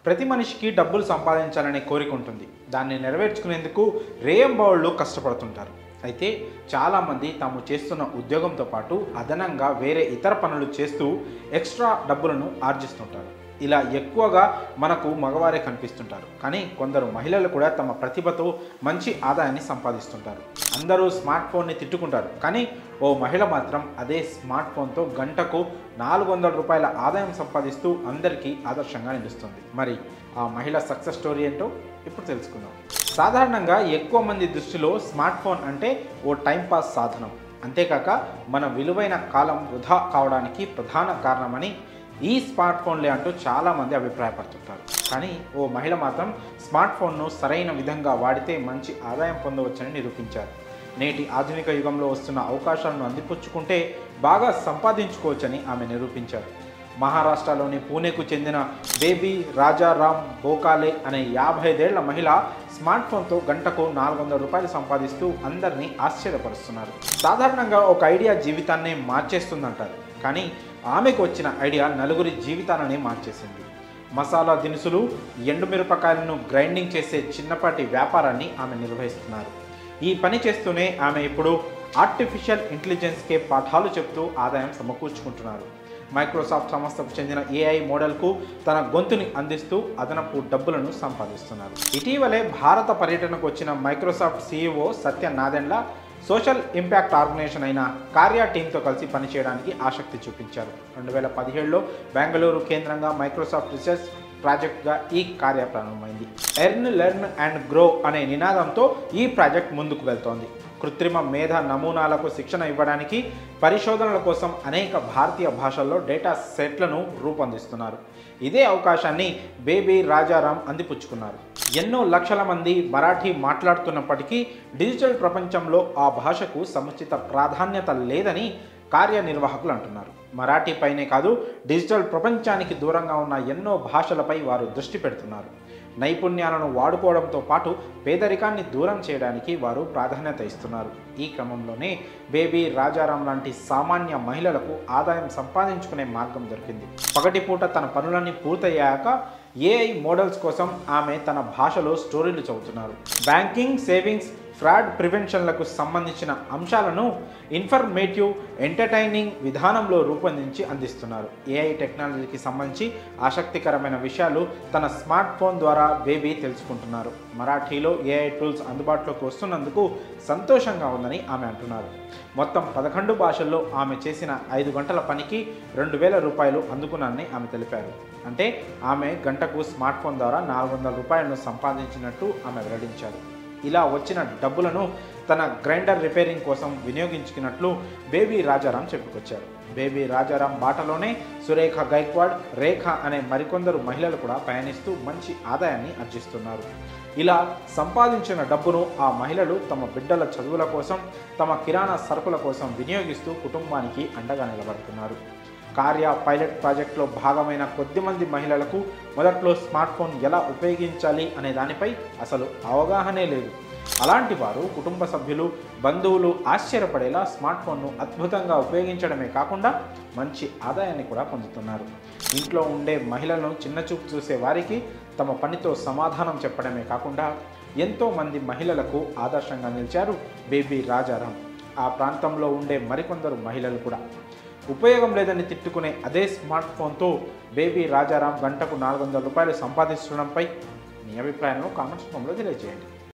ప్రతి మనిషికి డబ్బులు సంపాదించాలనే కోరిక ఉంటుంది దాన్ని నెరవేర్చుకునేందుకు రేయంబౌళ్ళు కష్టపడుతుంటారు అయితే చాలామంది తాము చేస్తున్న ఉద్యోగంతో పాటు అదనంగా వేరే ఇతర పనులు చేస్తూ ఎక్స్ట్రా డబ్బులను ఆర్జిస్తుంటారు ఇలా ఎక్కువగా మనకు మగవారే కనిపిస్తుంటారు కానీ కొందరు మహిళలు కూడా తమ ప్రతిభతో మంచి ఆదాయాన్ని సంపాదిస్తుంటారు అందరూ స్మార్ట్ ఫోన్ని తిట్టుకుంటారు కానీ ఓ మహిళ మాత్రం అదే స్మార్ట్ ఫోన్తో గంటకు నాలుగు వందల రూపాయల ఆదాయం సంపాదిస్తూ అందరికీ ఆదర్శంగా నిలుస్తుంది మరి ఆ మహిళ సక్సెస్ స్టోరీ ఏంటో ఇప్పుడు తెలుసుకుందాం సాధారణంగా ఎక్కువ మంది దృష్టిలో స్మార్ట్ ఫోన్ అంటే ఓ టైంపాస్ సాధనం అంతేకాక మన విలువైన కాలం వృధా కావడానికి ప్రధాన కారణమని ఈ స్మార్ట్ ఫోన్లే అంటూ చాలామంది అభిప్రాయపడుతుంటారు కానీ ఓ మహిళ మాత్రం స్మార్ట్ ఫోన్ను సరైన విధంగా వాడితే మంచి ఆదాయం పొందవచ్చని నిరూపించారు నేటి ఆధునిక యుగంలో వస్తున్న అవకాశాలను అందిపుచ్చుకుంటే బాగా సంపాదించుకోవచ్చని ఆమె నిరూపించారు మహారాష్ట్రలోని పూణేకు చెందిన బేబీ రాజారాం బోకాలే అనే యాభై ఐదేళ్ల మహిళ స్మార్ట్ ఫోన్తో గంటకు నాలుగు వందల రూపాయలు సంపాదిస్తూ అందరినీ ఆశ్చర్యపరుస్తున్నారు సాధారణంగా ఒక ఐడియా జీవితాన్నే మార్చేస్తుందంటారు కానీ ఆమెకు వచ్చిన ఐడియా నలుగురి జీవితాలనే మార్చేసింది మసాలా దినుసులు ఎండుమిరపకాయలను గ్రైండింగ్ చేసే చిన్నపాటి వ్యాపారాన్ని ఆమె నిర్వహిస్తున్నారు ఈ పని చేస్తూనే ఆమె ఇప్పుడు ఆర్టిఫిషియల్ ఇంటెలిజెన్స్కే పాఠాలు చెప్తూ ఆదాయం సమకూర్చుకుంటున్నారు మైక్రోసాఫ్ట్ సంస్థకు చెందిన ఏఐ మోడల్కు తన గొంతుని అందిస్తూ అదనపు డబ్బులను సంపాదిస్తున్నారు ఇటీవలే భారత పర్యటనకు వచ్చిన Microsoft CEO Satya Nadella social impact organisation అయిన కార్యా టీంతో కలిసి పనిచేయడానికి ఆసక్తి చూపించారు రెండు వేల పదిహేడులో బెంగళూరు కేంద్రంగా మైక్రోసాఫ్ట్ రీసెర్చ్ ప్రాజెక్ట్గా ఈ కార్య ప్రారంభమైంది ఎర్న్ లెర్న్ అండ్ గ్రో అనే నినాదంతో ఈ ప్రాజెక్ట్ ముందుకు వెళ్తోంది కృత్రిమ మేధ నమూనాలకు శిక్షణ ఇవ్వడానికి పరిశోధనల కోసం అనేక భారతీయ భాషల్లో డేటా సెట్లను రూపొందిస్తున్నారు ఇదే అవకాశాన్ని బేబీ రాజారాం అందిపుచ్చుకున్నారు ఎన్నో లక్షల మంది మరాఠీ మాట్లాడుతున్నప్పటికీ డిజిటల్ ప్రపంచంలో ఆ భాషకు సముచిత ప్రాధాన్యత లేదని కార్యనిర్వాహకులు అంటున్నారు మరాఠీపైనే కాదు డిజిటల్ ప్రపంచానికి దూరంగా ఉన్న ఎన్నో భాషలపై వారు దృష్టి పెడుతున్నారు నైపుణ్యాలను వాడుకోవడంతో పాటు పేదరికాన్ని దూరం చేయడానికి వారు ప్రాధాన్యత ఇస్తున్నారు ఈ క్రమంలోనే బేబీ రాజారాం లాంటి సామాన్య మహిళలకు ఆదాయం సంపాదించుకునే మార్గం దొరికింది పగటిపూట తన పనులన్నీ పూర్తయ్యాక ఏఐ మోడల్స్ కోసం ఆమె తన భాషలో స్టోరీలు చెబుతున్నారు బ్యాంకింగ్ సేవింగ్స్ ఫ్రాడ్ ప్రివెన్షన్లకు సంబంధించిన అంశాలను ఇన్ఫర్మేటివ్ ఎంటర్టైనింగ్ విధానంలో రూపొందించి అందిస్తున్నారు ఏఐ టెక్నాలజీకి సంబంధించి ఆసక్తికరమైన విషయాలు తన స్మార్ట్ ఫోన్ ద్వారా బేబీ తెలుసుకుంటున్నారు మరాఠీలో ఏఐ టూల్స్ అందుబాటులోకి వస్తున్నందుకు సంతోషంగా ఉందని ఆమె అంటున్నారు మొత్తం పదకొండు భాషల్లో ఆమె చేసిన ఐదు గంటల పనికి రెండు వేల రూపాయలు అందుకున్నానని ఆమె తెలిపారు అంటే ఆమె గంటకు స్మార్ట్ ఫోన్ ద్వారా నాలుగు వందల రూపాయలను సంపాదించినట్టు ఆమె వెల్లడించారు ఇలా వచ్చిన డబ్బులను తన గ్రైండర్ రిపేరింగ్ కోసం వినియోగించుకున్నట్లు బేబీ రాజారాం చెప్పుకొచ్చారు బేబీ రాజారాం బాటలోనే సురేఖ గైక్వాడ్ రేఖ అనే మరికొందరు మహిళలు కూడా పయనిస్తూ మంచి ఆదాయాన్ని ఆర్జిస్తున్నారు ఇలా సంపాదించిన డబ్బును ఆ మహిళలు తమ బిడ్డల చదువుల కోసం తమ కిరాణా సరుకుల కోసం వినియోగిస్తూ కుటుంబానికి అండగా నిలబడుతున్నారు కార్య పైలట్ ప్రాజెక్టులో భాగమైన కొద్దిమంది మహిళలకు మొదట్లో స్మార్ట్ ఫోన్ ఎలా ఉపయోగించాలి అనే దానిపై అసలు అవగాహనే లేదు అలాంటి వారు కుటుంబ సభ్యులు బంధువులు ఆశ్చర్యపడేలా స్మార్ట్ ఫోన్ను అద్భుతంగా ఉపయోగించడమే కాకుండా మంచి ఆదాయాన్ని కూడా పొందుతున్నారు ఇంట్లో ఉండే మహిళలను చిన్నచూపు చూసే వారికి తమ పనితో సమాధానం చెప్పడమే కాకుండా ఎంతోమంది మహిళలకు ఆదర్శంగా నిలిచారు బేబీ రాజారాం ఆ ప్రాంతంలో ఉండే మరికొందరు మహిళలు కూడా ఉపయోగం లేదని తిట్టుకునే అదే స్మార్ట్ ఫోన్తో బేబీ రాజారాం గంటకు నాలుగు వందల రూపాయలు సంపాదిస్తుండడంపై మీ అభిప్రాయాలను కామెంట్స్ రూపంలో తెలియజేయండి